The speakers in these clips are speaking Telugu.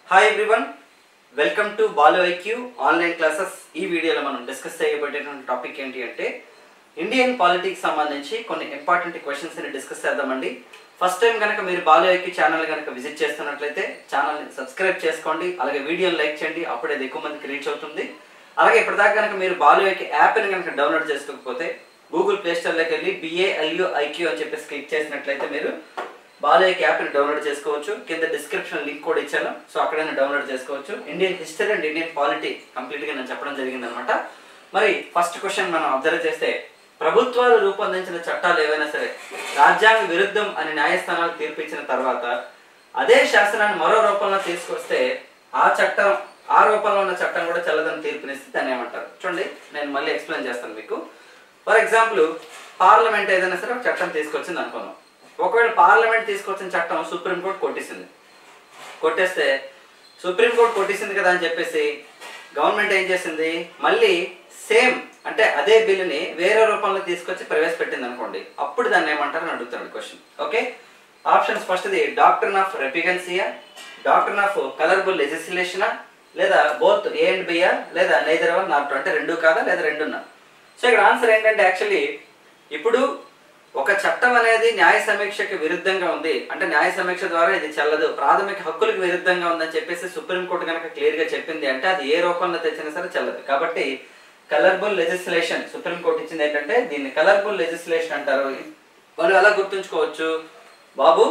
Hi everyone welcome to Balu IQ online classes ఈ వీడియోలో మనం డిస్కస్ చేయబోయేటువంటి టాపిక్ ఏంటి అంటే ఇండియన్ పాలిటిక్స్ సంబంధించి కొన్ని ఇంపార్టెంట్ క్వశ్చన్స్ ని డిస్కస్ చేద్దామండి ఫస్ట్ టైం కనుక మీరు బాలు ఐక్యూ ఛానల్ కనుక విజిట్ చేస్తున్నట్లయితే ఛానల్ని సబ్స్క్రైబ్ చేసుకోండి అలాగే వీడియోని లైక్ చేయండి అప్పుడే అది ఎక్కువ మందికి రీచ్ అవుతుంది అలాగే ఇప్పటిదాకా కనుక మీరు బాలు ఐక్యూ యాప్ని కనుక డౌన్లోడ్ చేసుకోకపోతే గూగుల్ ప్లే స్టోర్లోకి వెళ్ళి బిఏఎల్యూ ఐక్యూ అని చెప్పేసి క్లిక్ చేసినట్లయితే మీరు బాలయ్య యాప్ని డౌన్లోడ్ చేసుకోవచ్చు కింద డిస్క్రిప్షన్ లింక్ కూడా ఇచ్చాను సో అక్కడైనా డౌన్లోడ్ చేసుకోవచ్చు Indian history and Indian polity కంప్లీట్గా నేను చెప్పడం జరిగింది అనమాట మరి ఫస్ట్ క్వశ్చన్ మనం అబ్జర్వ్ చేస్తే ప్రభుత్వాలు రూపొందించిన చట్టాలు ఏవైనా సరే రాజ్యాంగ విరుద్ధం అని న్యాయస్థానాలు తీర్పిచ్చిన తర్వాత అదే శాసనాన్ని మరో రూపంలో తీసుకొస్తే ఆ చట్టం ఆ రూపంలో ఉన్న చట్టం కూడా చల్లదని తీర్పునిస్తే దాన్ని ఏమంటారు చూడండి నేను మళ్ళీ ఎక్స్ప్లెయిన్ చేస్తాను మీకు ఫర్ ఎగ్జాంపుల్ పార్లమెంట్ ఏదైనా సరే ఒక చట్టం తీసుకొచ్చింది అనుకున్నాం ఒకవేళ పార్లమెంట్ తీసుకొచ్చిన చట్టం సుప్రీంకోర్టు కొట్టేసింది కొట్టేస్తే సుప్రీంకోర్టు కొట్టేసింది కదా అని చెప్పేసి గవర్నమెంట్ ఏం చేసింది మళ్ళీ సేమ్ అంటే అదే బిల్లుని వేరే రూపంలో తీసుకొచ్చి ప్రవేశపెట్టింది అనుకోండి అప్పుడు దాన్ని ఏమంటారు అని అడుగుతాడు క్వశ్చన్ ఓకే ఆప్షన్స్ ఫస్ట్ది doctrine of repugnancy doctrine of colourable లెజిస్లేషనా లేదా బోత్ ఏ అండ్ బియా లేదా నైదర్ వన్ నాట్ అంటే రెండు కాదా లేదా రెండున్నా సో ఇక్కడ ఆన్సర్ ఏంటంటే యాక్చువల్లీ ఇప్పుడు ఒక చట్టం అనేది న్యాయ సమీక్షకి విరుద్ధంగా ఉంది అంటే న్యాయ సమీక్ష ద్వారా ఇది చెల్లదు ప్రాథమిక హక్కులకు విరుద్ధంగా ఉందని చెప్పేసి సుప్రీంకోర్టు కనుక క్లియర్ గా చెప్పింది అంటే అది ఏ రూపంలో తెచ్చినా సరే చెల్లదు కాబట్టి కలర్బుల్ లెజిస్లేషన్ సుప్రీంకోర్టు ఇచ్చింది ఏంటంటే దీన్ని కలర్బుల్ లెజిస్లేషన్ అంటారు మనం ఎలా గుర్తుంచుకోవచ్చు బాబు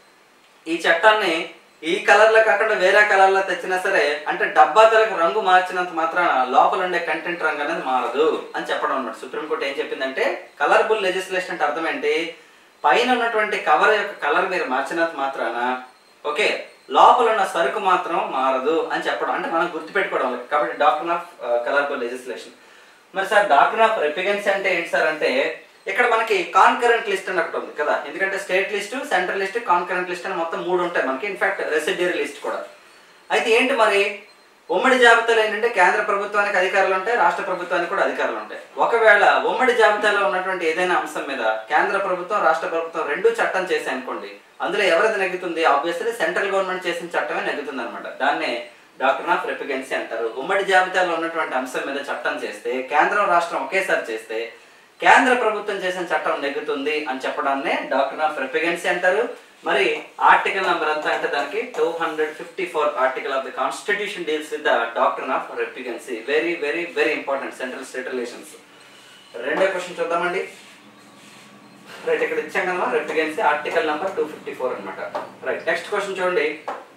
ఈ చట్టాన్ని ఈ కలర్ లో కాకుండా వేరే కలర్ లో తెచ్చినా సరే అంటే డబ్బా తలకు రంగు మార్చినంత మాత్రాన లోపల ఉండే కంటెంట్ రంగు అనేది మారదు అని చెప్పడం అనమాట సుప్రీంకోర్టు ఏం చెప్పిందంటే కలర్బుల్ లెజిస్లేషన్ అంటే అర్థం ఏంటి పైన ఉన్నటువంటి కవర్ యొక్క కలర్ మీరు మార్చినంత మాత్రాన ఓకే లోపల ఉన్న సరుకు మాత్రం మారదు అని చెప్పడం అంటే మనం గుర్తుపెట్టుకోవడం వల్ల. కాబట్టి డాక్టర్ ఆఫ్ కలర్బుల్ లెజిస్లేషన్ మరి సార్ డాక్టర్ ఆఫ్ రెపిగెన్సీ అంటే ఏంటి సార్ అంటే ఇక్కడ మనకి కాన్కరెంట్ లిస్ట్ అని ఒకటి ఉంది కదా ఎందుకంటే state list central list concurrent list అని మొత్తం మూడు ఉంటాయి మనకి ఇన్ఫాక్ట్ రెసిడరీ లిస్ట్ కూడా అయితే ఏంటి మరి ఉమ్మడి జాబితాలో ఏంటంటే కేంద్ర ప్రభుత్వానికి అధికారులు ఉంటాయి రాష్ట్ర ప్రభుత్వానికి కూడా అధికారులు ఉంటాయి ఒకవేళ ఉమ్మడి జాబితాలో ఉన్నటువంటి ఏదైనా అంశం మీద కేంద్ర ప్రభుత్వం రాష్ట్ర ప్రభుత్వం రెండు చట్టం చేశాయి అనుకోండి అందులో ఎవరిది నెగ్గుతుంది ఆబ్వియస్లీ సెంట్రల్ గవర్నమెంట్ చేసిన చట్టమే నెగ్గుతుంది అనమాట దాన్నే డాక్టర్ ఆఫ్ రెపిగెన్సీ అంటారు ఉమ్మడి జాబితాలో ఉన్నటువంటి అంశం మీద చట్టం చేస్తే కేంద్రం రాష్ట్రం ఒకేసారి చేస్తే కేంద్ర ప్రభుత్వం చేసిన చట్టం నెగ్గుతుంది అని చెప్పడాన్నే డాక్టర్ ఆఫ్ రెపిగెన్సీ అంటారు మరి ఆర్టికల్ నంబర్ అంతా అంటే దానికి two hundred fifty four article of the constitution deals with the doctrine of repugnancy very very very important central state relations రెండో క్వశ్చన్ చూద్దామండి రైట్ ఇక్కడ ఇచ్చాం కదా repugnancy article number two fifty four అనమాట రైట్ నెక్స్ట్ క్వశ్చన్ చూడండి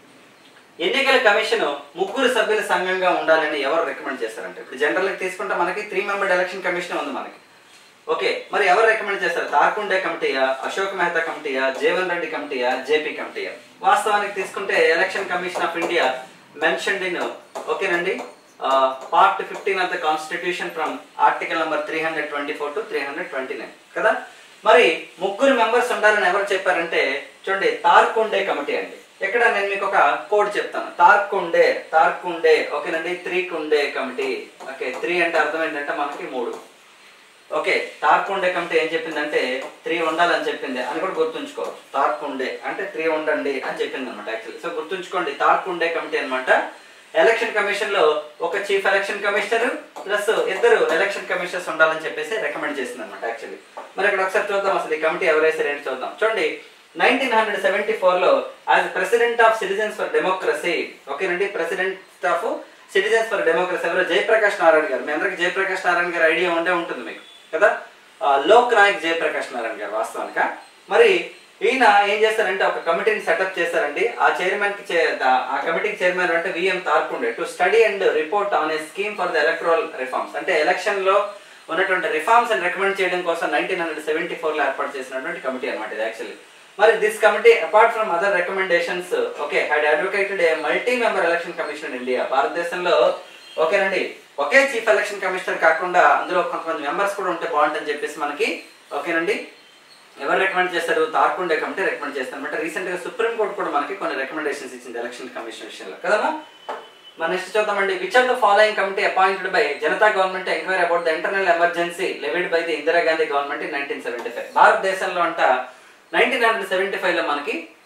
ఎన్నికల కమిషన్ ముగ్గురు సభ్యుల సంఘంగా ఉండాలని ఎవరు రికమెండ్ చేస్తారంటే ఇప్పుడు జనరల్ తీసుకుంటే మనకి త్రీ మెంబర్ ఎలక్షన్ కమిషన్ ఉంది మనకి ఓకే మరి ఎవరు రికమెండ్ చేస్తారు తార్కుండే కమిటీయా అశోక్ మెహతా కమిటీయా జీవన్ రెడ్డి కమిటీయా జేపీ కమిటీయా వాస్తవానికి తీసుకుంటే election commission of India mentioned in ఓకేనండి part fifteen of the constitution from article number three hundred twenty four to three hundred twenty nine కదా మరి ముగ్గురు మెంబర్స్ ఉండాలని ఎవరు చెప్పారంటే చూడండి తార్కుండే కమిటీ అండి ఇక్కడ నేను మీకు ఒక కోడ్ చెప్తాను తార్కుండే తార్కుండే ఓకేనండి త్రీ కుండే కమిటీ ఓకే త్రీ అంటే అర్థం ఏంటంటే మనకి మూడు ఓకే తార్కుండే కమిటీ ఏం చెప్పిందంటే త్రీ ఉండాలని చెప్పింది అని కూడా గుర్తుంచుకో తార్కుండే అంటే త్రీ ఉండండి అని చెప్పింది అనమాట యాక్చువల్లీ సో గుర్తుంచుకోండి తార్కుండే కమిటీ అన్నమాట ఎలక్షన్ కమిషన్ లో ఒక చీఫ్ ఎలక్షన్ కమిషనర్ ప్లస్ ఇద్దరు ఎలక్షన్ కమిషనర్స్ ఉండాలని చెప్పేసి రికమెండ్ చేసింది అనమాట యాక్చువల్లీ మరి ఇక్కడ ఒకసారి చూద్దాం అసలు ఈ కమిటీ ఎవరైతే ఏంటి చూద్దాం చూడండి నైన్టీన్ హండ్రెడ్ సెవెంటీ ఫోర్ లో as president of citizens for democracy ఓకేనండి president of citizens for democracy ఎవరో జయప్రకాష్ నారాయణ గారు మీ అందరికి జయప్రకాష్ నారాయణ గారు ఐడియా ఉండే ఉంటుంది మీకు కదా ఆ, లోక్ నాయక్ జయప్రకాష్ నారాయణ గారు వాస్తవానిక మరి ఈయన ఏం చేస్తారంటే ఒక కమిటీని సెటప్ చేశారండి ఆ చైర్మన్ కి చే- ద- ఆ కమిటీకి చైర్మన్ అంటే VM Tarkunde to study and report on a scheme for the electoral reforms అంటే ఎలక్షన్ లో ఉన్నటువంటి రిఫార్మ్స్ అని రికమెండ్ చేయడం కోసం నైన్టీన్ హండ్రెడ్ సెవెంటీ ఫోర్ లో ఏర్పాటు చేసినటువంటి కమిటీ అనమాట ఇది యాక్చువల్లీ మరి this committee apart from other recommendations okay had advocated a multi member election commission in India భారతదేశంలో ఓకేనండి ఒకే చీఫ్ ఎలక్షన్ కమిషనర్ కాకుండా అందులో కొంతమంది మెంబర్స్ కూడా ఉంటే బాగుంటుందని చెప్పేసి మనకి ఓకేనండి ఎవరు రికమెండ్ చేస్తారు తార్కుండే కమిటీ రికమెండ్ చేస్తారు అనమాట రీసెంట్ గా సుప్రీం కోర్టు కూడా మనకి కొన్ని రికమెండేషన్స్ ఇచ్చింది ఎలక్షన్ కమిషన్ విషయంలో కదమ్మా మన నెక్స్ట్ చూద్దామండి which of the following committee appointed by Janata government enquiry about the internal emergency levied by the Indira Gandhi government in nineteen seventy five భారతదేశంలో అంట నైన్టీన్ హండ్రెడ్ సెవెంటీ ఫైవ్ లో మనకి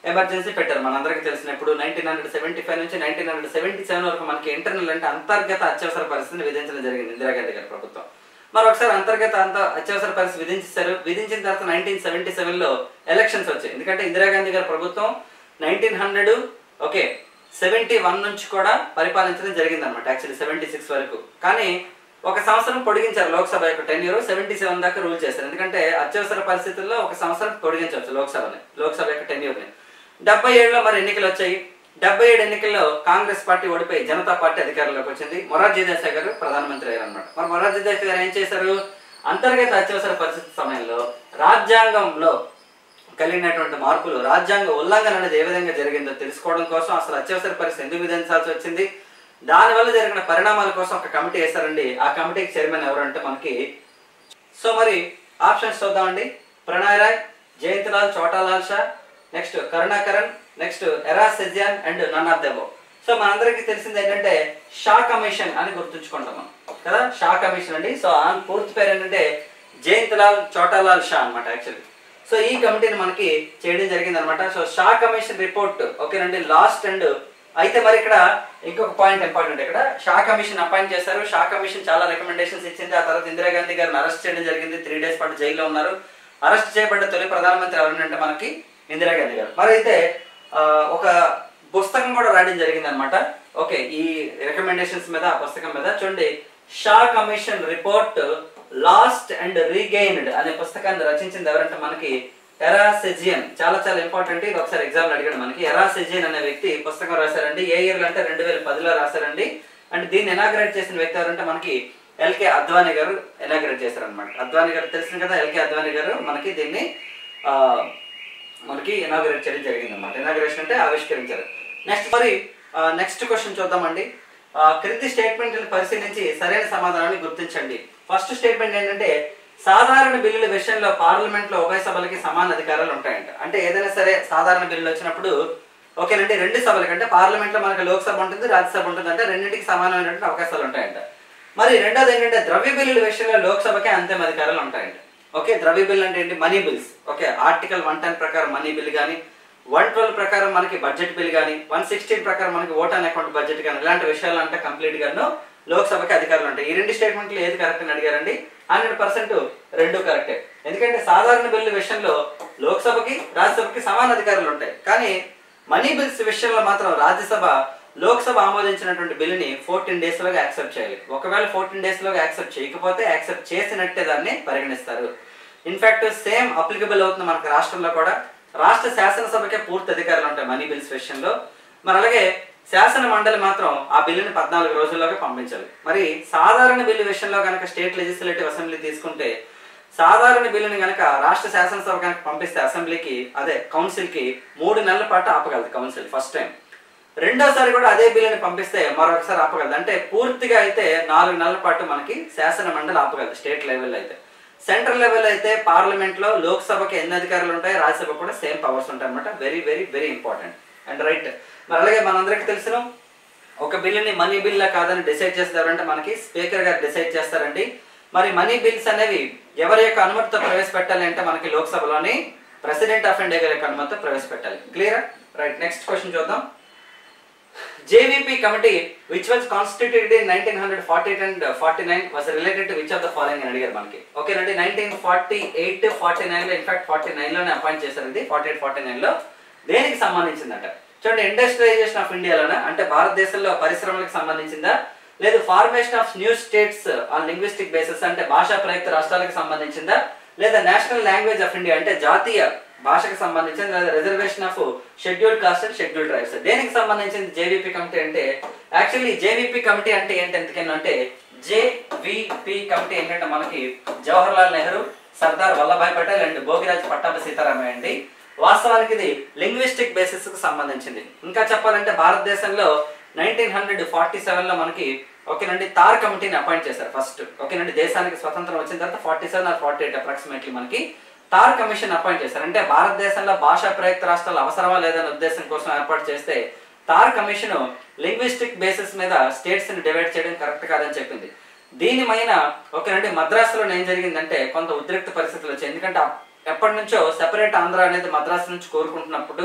ఎమర్జెన్సీ పెట్టారు మనందరికీ తెలిసినప్పుడు నైన్టీన్ హండ్రెడ్ సెవెంటీ ఫైవ్ నుంచి నైన్టీన్ హండ్రెడ్ సెవెంటీ సెవెన్ వరకు మనకి ఇంటర్నల్ అంటే అంతర్గత అత్యవసర పరిస్థితిని విధించడం జరిగింది ఇందిరాగాంధీ గారి ప్రభుత్వం మరి ఒకసారి అంతర్గత అంత అత్యవసర పరిస్థితి విధించారు విధించిన తర్వాత నైన్టీన్ సెవెంటీ సెవెన్ లో ఎలక్షన్స్ వచ్చాయి ఎందుకంటే ఇందిరాగాంధీ గారి ప్రభుత్వం nineteen hundred okay seventy one నుంచి కూడా పరిపాలించడం జరిగింది అనమాట యాక్చువల్లీ సెవెంటీ సిక్స్ వరకు కానీ ఒక సంవత్సరం పొడిగించారు లోక్సభ యొక్క టెన్ ఇయర్ సెవెంటీ సెవెన్ దాకా రూల్ చేశారు ఎందుకంటే అత్యవసర పరిస్థితుల్లో ఒక సంవత్సరం పొడిగించవచ్చు లోక్సభని లోక్సభ యొక్క టెన్ ని డెబ్బై ఏడులో మరి ఎన్నికలు వచ్చాయి డెబ్బై ఏడు ఎన్నికల్లో కాంగ్రెస్ పార్టీ ఓడిపోయి జనతా పార్టీ అధికారంలోకి వచ్చింది మొరార్జీ దేశాయ్ గారు ప్రధానమంత్రి అయ్యారు అనమాట మరి మొరార్జీ దేశాయ్ గారు ఏం చేశారు అంతర్గత అత్యవసర పరిస్థితి సమయంలో రాజ్యాంగంలో కలిగినటువంటి మార్పులు రాజ్యాంగ ఉల్లంఘన అనేది ఏ విధంగా జరిగిందో తెలుసుకోవడం కోసం అసలు అత్యవసర పరిస్థితి ఎందుకు విధించాల్సి వచ్చింది దానివల్ల జరిగిన పరిణామాల కోసం ఒక కమిటీ వేశారండి ఆ కమిటీకి చైర్మన్ ఎవరంటే మనకి సో మరి ఆప్షన్స్ చూద్దామండి Pranay Roy Jayantilal Chhotalal Shah next Karunakaran next Era Sezhiyan and none of the above so మనందరికీ తెలిసింది ఏంటంటే షా కమిషన్ అని గుర్తుంచుకుంటాం మనం కదా షా కమిషన్ అండి సో ఆ పూర్తి పేరు ఏంటంటే జయంతిలాల్ చోటాలాల్ షా అన్నమాట యాక్చువల్లీ సో ఈ కమిటీని మనకి చేయడం జరిగింది అనమాట సో షా కమిషన్ రిపోర్ట్ ఓకేనండి లాస్ట్ అండ్ అయితే మరి ఇక్కడ ఇంకొక పాయింట్ ఇంపార్టెంట్ ఇక్కడ షా కమిషన్ అపాయింట్ చేశారు షా కమిషన్ చాలా రికమెండేషన్స్ ఇచ్చింది ఆ తర్వాత ఇందిరాగాంధీ గారిని అరెస్ట్ చేయడం జరిగింది త్రీ డేస్ పాటు జైల్లో ఉన్నారు అరెస్ట్ చేయబడ్డ తొలి ప్రధానమంత్రి ఎవరంటే మనకి ఇందిరాగాంధీ గారు మరి అయితే ఆ, ఒక పుస్తకం కూడా రాయడం జరిగింది అనమాట ఓకే ఈ రికమెండేషన్స్ మీద ఆ పుస్తకం మీద చూడండి Shah commission report lost and regained అనే పుస్తకాన్ని రచించింది ఎవరంటే మనకి ఎరాసెజియన్ చాలా చాలా ఇంపార్టెంట్ ఇది ఒకసారి ఎగ్జామ్ అడిగాడు మనకి ఎరాసెజియన్ అనే వ్యక్తి పుస్తకం రాశారండి ఏ ఇయర్ అంటే రెండు వేల పదిలో రాశారండి అండ్ దీన్ని ఎనాగ్రేట్ చేసిన వ్యక్తి ఎవరంటే మనకి ఎల్కే అద్వానీ గారు ఎనాగ్రేట్ చేశారనమాట అద్వానీ గారు తెలిసింది కదా ఎల్కే అద్వానీ గారు మనకి దీన్ని ఆ, మనకి ఇనాగ్రేట్ చేయడం జరిగింది అనమాట ఇనాగ్రేషన్ అంటే ఆవిష్కరించారు నెక్స్ట్ మరి నెక్స్ట్ క్వశ్చన్ చూద్దామండి ఆ, క్రింది స్టేట్మెంట్ పరిశీలించి సరైన సమాధానాన్ని గుర్తించండి ఫస్ట్ స్టేట్మెంట్ ఏంటంటే సాధారణ బిల్లుల విషయంలో పార్లమెంట్ లో ఉభయ సభలకి సమాన అధికారాలు ఉంటాయంట అంటే ఏదైనా సరే సాధారణ బిల్లులు వచ్చినప్పుడు ఓకేనండి రెండు సభలకి అంటే పార్లమెంట్ లో మనకి లోక్సభ ఉంటుంది రాజ్యసభ ఉంటుంది అంటే రెండింటికి సమానమైనటువంటి అవకాశాలు ఉంటాయంట మరి రెండోది ఏంటంటే ద్రవ్య బిల్లుల విషయంలో లోక్సభకే అంతిమ అధికారాలు ఉంటాయంట ఓకే ద్రవ్య బిల్ అంటే ఏంటి money bills okay article one ten ప్రకారం మనీ బిల్ కానీ వన్ ట్వెల్వ్ ప్రకారం మనకి బడ్జెట్ బిల్ కానీ వన్ సిక్స్టీన్ ప్రకారం మనకి ఓట్ అండ్ అకౌంట్ బడ్జెట్ కానీ ఇలాంటి విషయాలు అంటే కంప్లీట్ గాను లోక్సభకి అధికారులు ఉంటాయి ఈ రెండు స్టేట్మెంట్లు ఏది కరెక్ట్ అని అడిగారండి హండ్రెడ్ పర్సెంట్ రెండు కరెక్టే ఎందుకంటే సాధారణ బిల్లు విషయంలో లోక్సభకి రాజ్యసభకి సమాన అధికారులు ఉంటాయి కానీ మనీ బిల్స్ విషయంలో మాత్రం రాజ్యసభ లోక్సభ ఆమోదించినటువంటి బిల్లుని ఫోర్టీన్ డేస్ లోగా యాక్సెప్ట్ చేయాలి ఒకవేళ ఫోర్టీన్ డేస్ లోగా యాక్సెప్ట్ చేయకపోతే యాక్సెప్ట్ చేసినట్టే దాన్ని పరిగణిస్తారు ఇన్ఫాక్ట్ సేమ్ అప్లికబుల్ అవుతుంది మనకు రాష్ట్రంలో కూడా రాష్ట్ర శాసనసభకే పూర్తి అధికారులు ఉంటాయి మనీ బిల్స్ విషయంలో మరి అలాగే శాసన మండలి మాత్రం ఆ బిల్లుని పద్నాలుగు రోజుల్లోగా పంపించాలి మరి సాధారణ బిల్లు విషయంలో కనుక స్టేట్ లెజిస్లేటివ్ అసెంబ్లీ తీసుకుంటే సాధారణ బిల్లుని కనుక రాష్ట్ర శాసనసభ కనుక పంపిస్తే అసెంబ్లీకి అదే కౌన్సిల్ కి మూడు నెలల పాటు ఆపగలదు కౌన్సిల్ ఫస్ట్ టైం రెండోసారి కూడా అదే బిల్లుని పంపిస్తే మరొకసారి ఆపగలదు అంటే పూర్తిగా అయితే నాలుగు నెలల పాటు మనకి శాసన మండలి ఆపగలదు స్టేట్ లెవెల్ అయితే సెంట్రల్ లెవెల్ అయితే పార్లమెంట్ లో లోక్సభకి ఎన్ని అధికారులు ఉంటాయి రాజ్యసభ కూడా సేమ్ పవర్స్ ఉంటాయి అనమాట very very very important and right మరి అలాగే మనందరికీ తెలుసును ఒక బిల్లుని మనీ బిల్ కాదని డిసైడ్ చేస్తారంటే మనకి స్పీకర్ గారు డిసైడ్ చేస్తారండి మరి మనీ బిల్స్ అనేవి ఎవరి యొక్క అనుమతితో ప్రవేశపెట్టాలి అంటే మనకి లోక్సభలోని ప్రెసిడెంట్ ఆఫ్ ఇండియా గారి యొక్క అనుమతితో ప్రవేశపెట్టాలి క్లియర్ రైట్ నెక్స్ట్ క్వశ్చన్ చూద్దాం JVP committee which was constituted in 1948 and uh, 49 was related to which of the following అని అడిగారు మనకి ఓకేనండి nineteen forty eight forty nine లో ఇన్ఫాక్ట్ ఫార్టీ నైన్ లోనే అపాయింట్ చేశారు ఇది ఫార్టీ ఎయిట్ ఫార్టీ నైన్ లో దేనికి సంబంధించిందంట చూడండి ఇండస్ట్రియలైజేషన్ ఆఫ్ ఇండియాలోనా అంటే భారతదేశంలో పరిశ్రమలకు సంబంధించిందా లేదు formation of new states on linguistic basis అంటే భాషా ప్రయుక్త రాష్ట్రాలకు సంబంధించిందా లేదా నేషనల్ లాంగ్వేజ్ ఆఫ్ ఇండియా అంటే జాతీయ భాషకు సంబంధించింది లేదా reservation of scheduled caste and scheduled tribes దేనికి సంబంధించింది జేవీపీ కమిటీ అంటే యాక్చువల్లీ జేవీపీ కమిటీ అంటే ఏంటి ఎందుకని అంటే జేవీపీ కమిటీ ఏంటంటే మనకి జవహర్లాల్ నెహ్రూ సర్దార్ వల్లభాయ్ పటేల్ అండ్ భోగిరాజ్ పట్టాభి సీతారామయ్య అండి వాస్తవానికి ఇది లింగ్విస్టిక్ బేసిస్ కు సంబంధించింది ఇంకా చెప్పాలంటే భారతదేశంలో నైన్టీన్ హండ్రెడ్ ఫార్టీ సెవెన్ లో మనకి ఓకేనండి తార్ కమిటీని అపాయింట్ చేశారు ఫస్ట్ ఓకేనండి దేశానికి స్వతంత్రం వచ్చిన తర్వాత forty seven or forty eight approximately మనకి తార్ కమిషన్ అపాయింట్ చేశారు అంటే భారతదేశంలో భాషా ప్రయుక్త రాష్ట్రాలు అవసరమా లేదనే ఉద్దేశం కోసం ఏర్పాటు చేస్తే తార్ కమిషన్ లింగ్విస్టిక్ బేసిస్ మీద స్టేట్స్ ని డివైడ్ చేయడం కరెక్ట్ కాదని చెప్పింది దీని పైన ఓకేనండి మద్రాసులో ఏం జరిగిందంటే కొంత ఉద్రిక్త పరిస్థితులు వచ్చాయి ఎందుకంటే అప్- ఎప్పటి నుంచో సెపరేట్ ఆంధ్ర అనేది మద్రాసు నుంచి కోరుకుంటున్నప్పుడు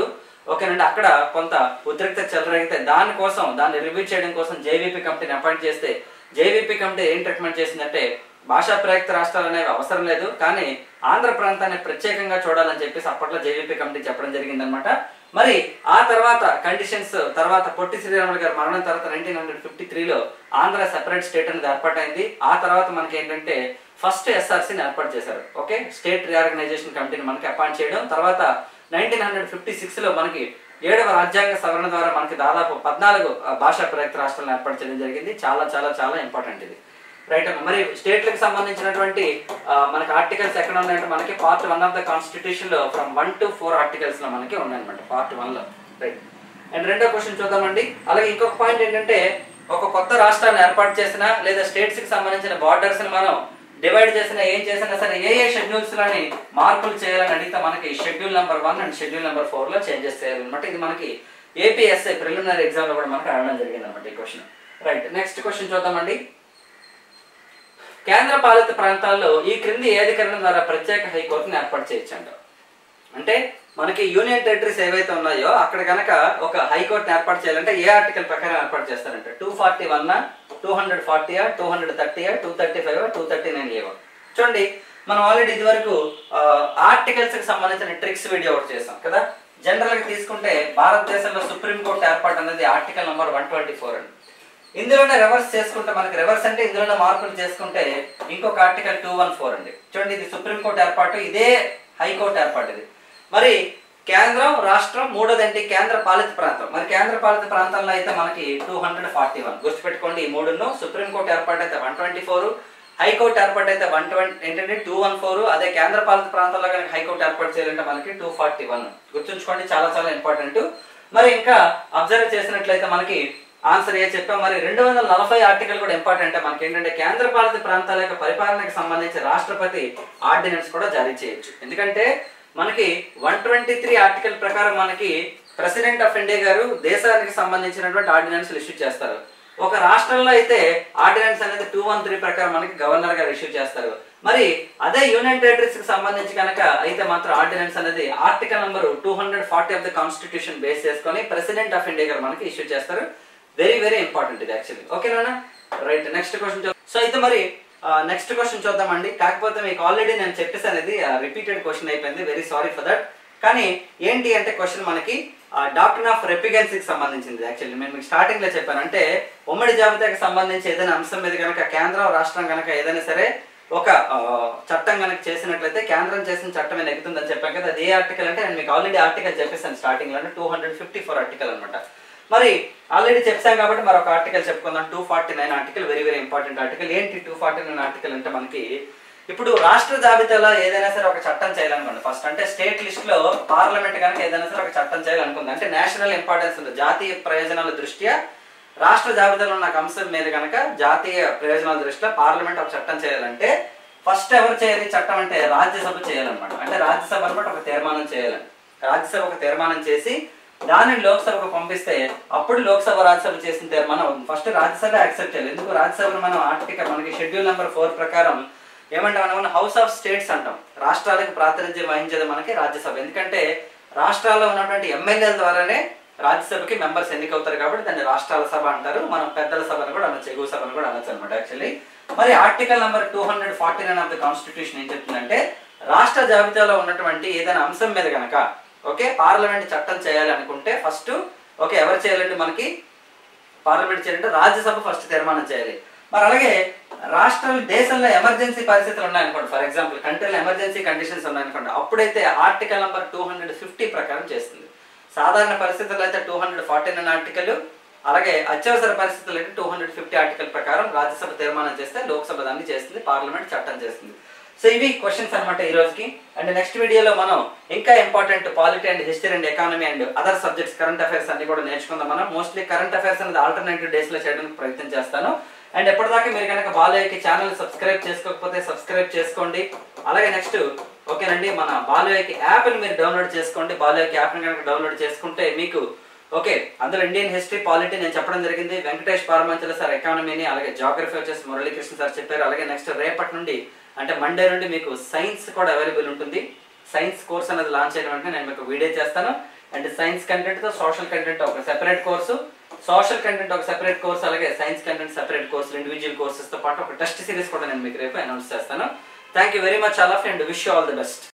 ఓకేనండి అక్కడ కొంత ఉద్రిక్త చెలరేగితే దానికోసం దాన్ని రివ్యూ చేయడం కోసం జేవీపీ కమిటీని అపాయింట్ చేస్తే జేవీపీ కమిటీ ఏం రికమెండ్ చేసిందంటే భాషా ప్రయుక్త రాష్ట్రాలు అనేవి అవసరం లేదు కానీ ఆంధ్ర ప్రాంతాన్ని ప్రత్యేకంగా చూడాలని చెప్పేసి అప్పట్లో జేవీపీ కమిటీ చెప్పడం జరిగిందనమాట మరి ఆ తర్వాత కండిషన్స్ తర్వాత పొట్టి శ్రీరాములు గారి మరణం తర్వాత నైన్టీన్ హండ్రెడ్ ఫిఫ్టీ త్రీలో ఆంధ్ర సెపరేట్ స్టేట్ అనేది ఏర్పాటైంది ఆ తర్వాత మనకి ఏంటంటే ఫస్ట్ ఎస్ఆర్సీని ఏర్పాటు చేశారు ఓకే స్టేట్ రీఆర్గనైజేషన్ కమిటీని మనకి అపాయింట్ చేయడం తర్వాత నైన్టీన్ హండ్రెడ్ ఫిఫ్టీ సిక్స్లో మనకి ఏడవ రాజ్యాంగ సవరణ ద్వారా మనకి దాదాపు పద్నాలుగు ఆ, భాషా ప్రయుక్త రాష్ట్రాలను ఏర్పాటు చేయడం జరిగింది చాలా చాలా చాలా ఇంపార్టెంట్ ఇది రైట్ అమ్మా మరి స్టేట్లకు సంబంధించినటువంటి ఆ, మనకి ఆర్టికల్స్ ఎక్కడ ఉన్నాయంటే మనకి part one of the constitution లో from one to four articles లో మనకి ఉన్నాయన్నమాట పార్ట్ వన్ లో రైట్ అండ్ రెండో క్వశ్చన్ చూద్దామండి అలాగే ఇంకొక పాయింట్ ఏంటంటే ఒక కొత్త రాష్ట్రాన్ని ఏర్పాటు చేసిన లేదా స్టేట్స్ కి సంబంధించిన బార్డర్స్ ని మనం డివైడ్ చేసిన ఏం చేసినా సరే ఏ ఏ షెడ్యూల్స్ లని మార్పులు చేయాలని అడిగితే మనకి schedule number one and schedule number four లో చేంజెస్ చేయాలన్నమాట ఇది మనకి ఏపీఎస్ఐ ప్రిలిమినరీ ఎగ్జామ్ లో కూడా మనకి అడగడం జరిగింది అనమాట ఈ క్వశ్చన్ రైట్ నెక్స్ట్ క్వశ్చన్ చూద్దామండి కేంద్ర పాలిత ప్రాంతాల్లో ఈ క్రింది ఏ అధికరణం ద్వారా ప్రత్యేక హైకోర్టును ఏర్పాటు చేయొచ్చు అంట అంటే మనకి యూనియన్ టెరిటరీస్ ఏవైతే ఉన్నాయో అక్కడ కనుక ఒక హైకోర్టుని ఏర్పాటు చేయాలంటే ఏ ఆర్టికల్ ప్రకారం ఏర్పాటు చేస్తారంటే two forty one two hundred ఫార్టీయా టూ హండ్రెడ్ థర్టీయా two thirty five two thirty nine ఏవో చూడండి మనం ఆల్రెడీ ఇదివరకు ఆర్టికల్స్ కి సంబంధించిన ట్రిక్స్ వీడియో ఒకటి చేసాం కదా జనరల్ గా తీసుకుంటే భారతదేశంలో సుప్రీంకోర్టు ఏర్పాటు అనేది article number one twenty four అండి ఇందులోనే రివర్స్ చేసుకుంటే మనకి రివర్స్ అంటే ఇందులోనే మార్పులు చేసుకుంటే ఇంకొక ఆర్టికల్ టూ వన్ ఫోర్ అండి చూడండి ఇది సుప్రీంకోర్టు ఏర్పాటు ఇదే హైకోర్టు ఏర్పాటు ఇది మరి కేంద్రం రాష్ట్రం మూడోది ఏంటి కేంద్ర పాలిత ప్రాంతం మరి కేంద్ర పాలిత ప్రాంతంలో అయితే మనకి టూ హండ్రెడ్ ఫార్టీ వన్ గుర్తుపెట్టుకోండి ఈ మూడును సుప్రీంకోర్టు ఏర్పాటు అయితే వన్ ట్వంటీ ఫోర్ హైకోర్టు ఏర్పాటు అయితే వన్ ట్వంటీ ఏంటంటే టూ వన్ ఫోర్ అదే కేంద్ర పాలిత ప్రాంతంలో కనుక హైకోర్టు ఏర్పాటు చేయాలంటే మనకి టూ ఫార్టీ వన్ గుర్తుంచుకోండి చాలా చాలా ఇంపార్టెంట్ మరి ఇంకా అబ్జర్వ్ చేసినట్లయితే మనకి ఆన్సర్ ఏ చెప్పాం మరి రెండు వందల నలభై ఆర్టికల్ కూడా ఇంపార్టెంట్ మనకి ఏంటంటే కేంద్ర పాలిత ప్రాంతాల యొక్క పరిపాలనకు సంబంధించి రాష్ట్రపతి ఆర్డినెన్స్ కూడా జారీ చేయొచ్చు ఎందుకంటే మనకి వన్ ట్వంటీ త్రీ ఆర్టికల్ ప్రకారం మనకి ప్రెసిడెంట్ ఆఫ్ ఇండియా గారు దేశానికి సంబంధించినటువంటి ఆర్డినెన్స్ ఇష్యూ చేస్తారు ఒక రాష్ట్రంలో అయితే ఆర్డినెన్స్ అనేది టూ వన్ త్రీ ప్రకారం మనకి గవర్నర్ గారు ఇష్యూ చేస్తారు మరి అదే యూనియన్ టెరిటరీస్ కి సంబంధించి కనుక అయితే మాత్రం ఆర్డినెన్స్ అనేది article number two hundred forty of the constitution base చేసుకొని ప్రెసిడెంట్ ఆఫ్ ఇండియా గారు మనకి ఇష్యూ చేస్తారు వెరీ వెరీ ఇంపార్టెంట్ ఇది యాక్చువల్లీ ఓకేనా రైట్ నెక్స్ట్ క్వశ్చన్ సో అయితే మరి నెక్స్ట్ క్వశ్చన్ చూద్దామండి కాకపోతే మీకు ఆల్రెడీ నేను చెప్పేసాను ఇది రిపీటెడ్ క్వశ్చన్ అయిపోయింది వెరీ సారీ ఫర్ దట్ కానీ ఏంటి అంటే క్వశ్చన్ మనకి డాక్టర్ ఆఫ్ రెపిగెన్సీకి సంబంధించింది యాక్చువల్లీ నేను మీకు స్టార్టింగ్ లో చెప్పాను అంటే ఉమ్మడి జాబితాకి సంబంధించి ఏదైనా అంశం మీద కనుక కేంద్రం రాష్ట్రం కనుక ఏదైనా సరే ఒక ఆ, చట్టం కనుక చేసినట్లయితే కేంద్రం చేసిన చట్టమే నెగ్గుతుందని చెప్పాను కదా అది ఏ ఆర్టికల్ అంటే నేను మీకు ఆల్రెడీ ఆర్టికల్ చెప్పేసాను స్టార్టింగ్ లో two hundred fifty four article అనమాట మరి ఆల్రెడీ చెప్పాం కాబట్టి మరొక ఆర్టికల్ చెప్పుకుందాం two forty nine article very very important article ఏంటి టూ ఫార్టీ నైన్ ఆర్టికల్ అంటే మనకి ఇప్పుడు రాష్ట్ర జాబితాలో ఏదైనా సరే ఒక చట్టం చేయాలనుకోండి ఫస్ట్ అంటే స్టేట్ లిస్ట్ లో పార్లమెంట్ కనుక ఏదైనా సరే ఒక చట్టం చేయాలనుకుంది అంటే నేషనల్ ఇంపార్టెన్స్ ఉంది జాతీయ ప్రయోజనాల దృష్ట్యా రాష్ట్ర జాబితాలో ఉన్న ఒక అంశం మీద కనుక జాతీయ ప్రయోజనాల దృష్ట్యా పార్లమెంట్ ఒక చట్టం చేయాలంటే ఫస్ట్ ఎవరు చేయాలి చట్టం అంటే రాజ్యసభ చేయాలన్నమాట అంటే రాజ్యసభ అనమాట ఒక తీర్మానం చేయాలని రాజ్యసభ ఒక తీర్మానం చేసి దానిని లోక్సభకు పంపిస్తే అప్పుడు లోక్సభ రాజ్యసభ చేసిన తీర్మానం ఫస్ట్ రాజ్యసభ యాక్సెప్ట్ చేయాలి ఎందుకు రాజ్యసభను మనం ఆర్టికల్ మనకి షెడ్యూల్ నెంబర్ ఫోర్ ప్రకారం ఏమంటాం మనం హౌస్ ఆఫ్ స్టేట్స్ అంటాం రాష్ట్రాలకు ప్రాతినిధ్యం వహించేది మనకి రాజ్యసభ ఎందుకంటే రాష్ట్రాల్లో ఉన్నటువంటి ఎమ్మెల్యేల ద్వారానే రాజ్యసభకి మెంబర్స్ ఎన్నికవుతారు కాబట్టి దాన్ని రాష్ట్రాల సభ అంటారు మనం పెద్దల సభను కూడా అనొచ్చు ఎగువ సభను కూడా అనొచ్చు అనమాట యాక్చువల్లీ మరి article number two hundred forty nine of the constitution ఏం చెప్తుందంటే రాష్ట్ర జాబితాలో ఉన్నటువంటి ఏదైనా అంశం మీద కనుక ఓకే పార్లమెంట్ చట్టం చేయాలి అనుకుంటే ఫస్ట్ ఓకే ఎవరు చేయాలంటే మనకి పార్లమెంట్ చేయాలంటే రాజ్యసభ ఫస్ట్ తీర్మానం చేయాలి మరి అలాగే రాష్ట్రాలు దేశంలో ఎమర్జెన్సీ పరిస్థితులు ఉన్నాయనుకోండి ఫర్ ఎగ్జాంపుల్ కంట్రీలో ఎమర్జెన్సీ కండిషన్స్ ఉన్నాయనుకోండి అప్పుడైతే article number two hundred fifty ప్రకారం చేస్తుంది సాధారణ పరిస్థితుల్లో అయితే two hundred forty nine article అలాగే అత్యవసర పరిస్థితుల్లో అయితే టూ హండ్రెడ్ ఫిఫ్టీ ఆర్టికల్ ప్రకారం రాజ్యసభ తీర్మానం చేస్తే లోక్సభ దాన్ని చేస్తుంది పార్లమెంట్ చట్టం చేస్తుంది సో ఇవి క్వశ్చన్స్ అనమాట ఈ రోజుకి అండ్ నెక్స్ట్ వీడియోలో మనం ఇంకా important polity and history and economy and other subjects current affairs అన్ని కూడా నేర్చుకుందాం మనం మోస్ట్లీ కరెంట్ అఫైర్స్ అనేది ఆల్టర్నేటివ్ డేస్ లో చేయడానికి ప్రయత్నం చేస్తాను అండ్ ఎప్పటిదాకా మీరు కనుక బాలయ్యకి ఛానల్ సబ్స్క్రైబ్ చేసుకోకపోతే సబ్స్క్రైబ్ చేసుకోండి అలాగే నెక్స్ట్ ఓకేనండి మన బాలయ్యకి యాప్ని మీరు డౌన్లోడ్ చేసుకోండి బాలయ్యకి యాప్ని కనుక డౌన్లోడ్ చేసుకుంటే మీకు ఓకే అందులో ఇండియన్ హిస్టరీ పాలిటీ నేను చెప్పడం జరిగింది వెంకటేష్ పారమంచల సార్ ఎకానమీని అలాగే జాగ్రఫీ వచ్చేసి మురళీకృష్ణ సార్ చెప్పారు అలాగే నెక్స్ట్ రేపటి నుండి అంటే మండే నుండి మీకు సైన్స్ కూడా అవైలబుల్ ఉంటుంది సైన్స్ కోర్స్ అనేది లాంచ్ అయిన వెంటనే నేను మీకు వీడియో చేస్తాను అండ్ సైన్స్ కంటెంట్తో సోషల్ కంటెంట్ ఒక సెపరేట్ కోర్సు సోషల్ కంటెంట్ ఒక సెపరేట్ కోర్స్ అలాగే సైన్స్ కంటెంట్ సెపరేట్ కోర్సులు ఇండివిజువల్ కోర్సెస్తో పాటు ఒక టెస్ట్ సిరీస్ కూడా నేను మీకు రేపు అనౌన్స్ చేస్తాను thank you very much all of and wish you all the best